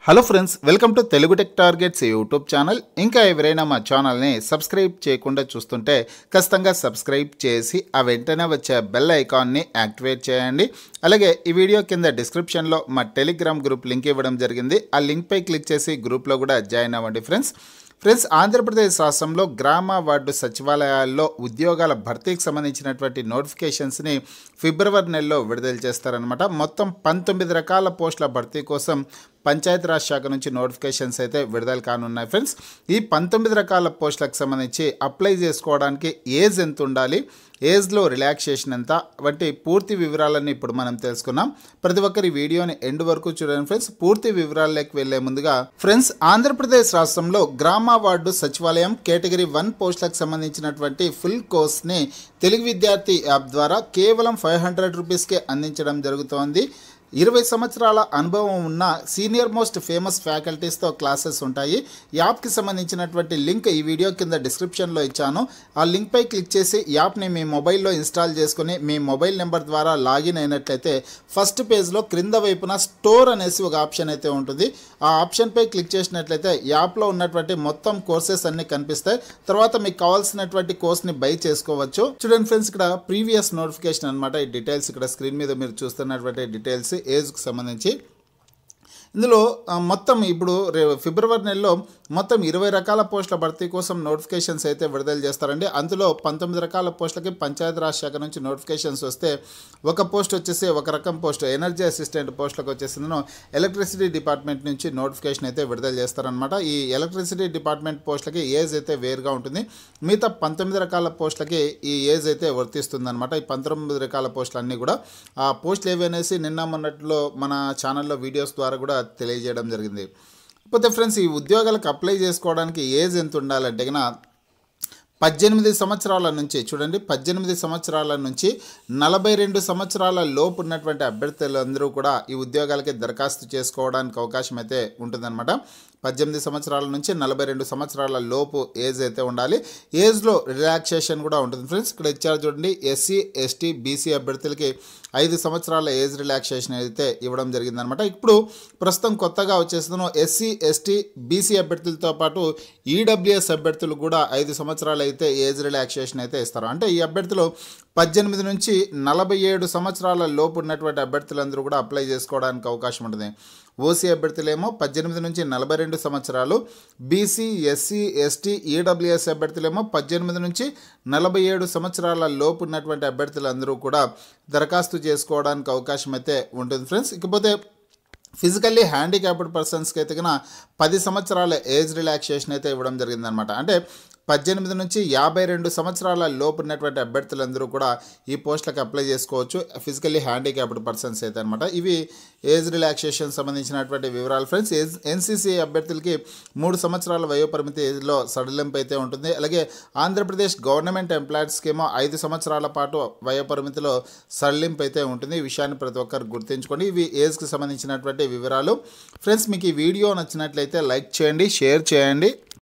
hello friends welcome to Telugu tech targets YouTube channel ఇంకా ఎవరైనా మా ఛానల్ని సబ్స్క్రైబ్ చేయకుండా చూస్తుంటే ఖచ్చితంగా సబ్స్క్రైబ్ చేసి ఆ వెంటనే వచ్చే బెల్ ఐకాన్ని యాక్టివేట్ చేయండి అలాగే ఈ వీడియో కింద డిస్క్రిప్షన్లో మా టెలిగ్రామ్ గ్రూప్ లింక్ ఇవ్వడం జరిగింది ఆ లింక్పై క్లిక్ చేసి గ్రూప్లో కూడా జాయిన్ అవ్వండి ఫ్రెండ్స్ ఫ్రెండ్స్ ఆంధ్రప్రదేశ్ రాష్ట్రంలో గ్రామ వార్డు సచివాలయాల్లో ఉద్యోగాల భర్తీకి సంబంధించినటువంటి నోటిఫికేషన్స్ని ఫిబ్రవరి నెలలో విడుదల చేస్తారనమాట మొత్తం పంతొమ్మిది రకాల పోస్టుల భర్తీ కోసం పంచాయతీరాజ్ శాఖ నుంచి నోటిఫికేషన్స్ అయితే విడుదల కానున్నాయి ఫ్రెండ్స్ ఈ పంతొమ్మిది రకాల పోస్టులకు సంబంధించి అప్లై చేసుకోవడానికి ఏజ్ ఎంత ఉండాలి ఏజ్లో రిలాక్సేషన్ ఎంత వంటి పూర్తి వివరాలన్నీ ఇప్పుడు మనం తెలుసుకున్నాం ప్రతి ఒక్కరి వీడియోని ఎండ్ వరకు చూడండి ఫ్రెండ్స్ పూర్తి వివరాల్లోకి వెళ్లే ముందుగా ఫ్రెండ్స్ ఆంధ్రప్రదేశ్ రాష్ట్రంలో గ్రామ వార్డు సచివాలయం కేటగిరీ వన్ పోస్టులకు సంబంధించినటువంటి ఫుల్ కోర్స్ని తెలుగు విద్యార్థి యాప్ ద్వారా కేవలం ఫైవ్ హండ్రెడ్ రూపీస్కే అందించడం జరుగుతోంది ఇరవై సంవత్సరాల అనుభవం ఉన్న సీనియర్ మోస్ట్ ఫేమస్ ఫ్యాకల్టీస్తో క్లాసెస్ ఉంటాయి యాప్కి సంబంధించినటువంటి లింక్ ఈ వీడియో కింద డిస్క్రిప్షన్లో ఇచ్చాను ఆ లింక్పై క్లిక్ చేసి యాప్ని మీ మొబైల్లో ఇన్స్టాల్ చేసుకుని మీ మొబైల్ నెంబర్ ద్వారా లాగిన్ అయినట్లయితే ఫస్ట్ పేజ్లో క్రింద వైపున స్టోర్ అనేసి ఒక ఆప్షన్ అయితే ఉంటుంది ఆ ఆప్షన్పై క్లిక్ చేసినట్లయితే యాప్లో ఉన్నటువంటి మొత్తం కోర్సెస్ అన్ని కనిపిస్తాయి తర్వాత మీకు కావాల్సినటువంటి కోర్స్ని బై చేసుకోవచ్చు చూడండి ఫ్రెండ్స్ ఇక్కడ ప్రీవియస్ నోటిఫికేషన్ అనమాట ఈ డీటెయిల్స్ ఇక్కడ స్క్రీన్ మీద మీరు చూస్తున్నటువంటి డీటెయిల్స్ ఏజ్కి సంబంధించి ఇందులో ఆ, మొత్తం ఇప్పుడు రే ఫిబ్రవరి నెలలో మొత్తం ఇరవై రకాల పోస్టుల భర్తీ కోసం నోటిఫికేషన్స్ అయితే విడుదల చేస్తారండి అందులో పంతొమ్మిది రకాల పోస్టులకి పంచాయతీరాజ్ శాఖ నుంచి నోటిఫికేషన్స్ వస్తే ఒక పోస్ట్ వచ్చేసి ఒక రకం పోస్ట్ ఎనర్జీ అసిస్టెంట్ పోస్టులకు వచ్చేసిందను ఎలక్ట్రిసిటీ డిపార్ట్మెంట్ నుంచి నోటిఫికేషన్ అయితే విడుదల చేస్తారనమాట ఈ ఎలక్ట్రిసిటీ డిపార్ట్మెంట్ పోస్టులకి ఏజ్ అయితే వేరుగా ఉంటుంది మిగతా పంతొమ్మిది రకాల పోస్టులకి ఈ ఏజ్ అయితే వర్తిస్తుంది అనమాట ఈ పంతొమ్మిది రకాల పోస్టులు అన్నీ కూడా ఆ పోస్టులు ఏవనేసి నిన్న మొన్నట్లో మన ఛానల్లో వీడియోస్ ద్వారా కూడా తెలియజేయడం జరిగింది కాకపోతే ఫ్రెండ్స్ ఈ ఉద్యోగాలకు అప్లై చేసుకోవడానికి ఏజ్ ఎంత ఉండాలంటే కన్నా పద్దెనిమిది సంవత్సరాల నుంచి చూడండి పద్దెనిమిది సంవత్సరాల నుంచి నలభై రెండు సంవత్సరాల లోపు ఉన్నటువంటి అభ్యర్థులందరూ కూడా ఈ ఉద్యోగాలకి దరఖాస్తు చేసుకోవడానికి అవకాశం అయితే ఉంటుందన్నమాట పద్దెనిమిది సంవత్సరాల నుంచి నలభై రెండు సంవత్సరాల లోపు ఏజ్ అయితే ఉండాలి ఏజ్లో రిలాక్సేషన్ కూడా ఉంటుంది ఫ్రెండ్స్ ఇక్కడ ఇచ్చారు చూడండి ఎస్సీ ఎస్టీ బీసీ అభ్యర్థులకి ఐదు సంవత్సరాల ఏజ్ రిలాక్సేషన్ అయితే ఇవ్వడం జరిగిందనమాట ఇప్పుడు ప్రస్తుతం కొత్తగా వచ్చేసిన ఎస్సీ ఎస్టీ బీసీ అభ్యర్థులతో పాటు ఈడబ్ల్యూఎస్ అభ్యర్థులు కూడా ఐదు సంవత్సరాలు అయితే ఏజ్ రిలాక్సేషన్ అయితే ఇస్తారు అంటే ఈ అభ్యర్థులు పద్దెనిమిది నుంచి నలభై ఏడు సంవత్సరాల లోపు ఉన్నటువంటి అభ్యర్థులందరూ కూడా అప్లై చేసుకోవడానికి అవకాశం ఉంటుంది ఓసీ అభ్యర్థులేమో పద్దెనిమిది నుంచి నలభై రెండు సంవత్సరాలు బీసీ ఎస్సీ ఎస్టీ ఈడబ్ల్యూఎస్ అభ్యర్థులేమో పద్దెనిమిది నుంచి నలభై ఏడు సంవత్సరాల లోపు ఉన్నటువంటి అభ్యర్థులందరూ కూడా దరఖాస్తు చేసుకోవడానికి అవకాశం అయితే ఉంటుంది ఫ్రెండ్స్ ఇకపోతే ఫిజికల్లీ హ్యాండిక్యాప్డ్ పర్సన్స్కి అయితే కన్నా పది సంవత్సరాల ఏజ్ రిలాక్సేషన్ అయితే ఇవ్వడం జరిగిందనమాట అంటే పద్దెనిమిది నుంచి యాభై రెండు సంవత్సరాల లోపు ఉన్నటువంటి అభ్యర్థులందరూ కూడా ఈ పోస్టులకు అప్లై చేసుకోవచ్చు ఫిజికల్లీ హ్యాండిక్యాప్డ్ పర్సన్స్ అయితే అనమాట ఇవి ఏజ్ రిలాక్సేషన్ సంబంధించినటువంటి వివరాలు ఫ్రెండ్స్ ఏజ్ ఎన్సీసీ అభ్యర్థులకి మూడు సంవత్సరాల వయోపరిమితి ఏజ్లో సడలింపు అయితే ఉంటుంది అలాగే ఆంధ్రప్రదేశ్ గవర్నమెంట్ ఎంప్లాయీస్కి ఏమో ఐదు సంవత్సరాల పాటు వయోపరిమితిలో సడలింపు అయితే ఉంటుంది ఈ విషయాన్ని ప్రతి ఒక్కరు గుర్తుంచుకోండి ఇవి ఏజ్కి సంబంధించినటువంటి వివరాలు ఫ్రెండ్స్ మీకు ఈ వీడియో నచ్చినట్లయితే లైక్ చేయండి షేర్ చేయండి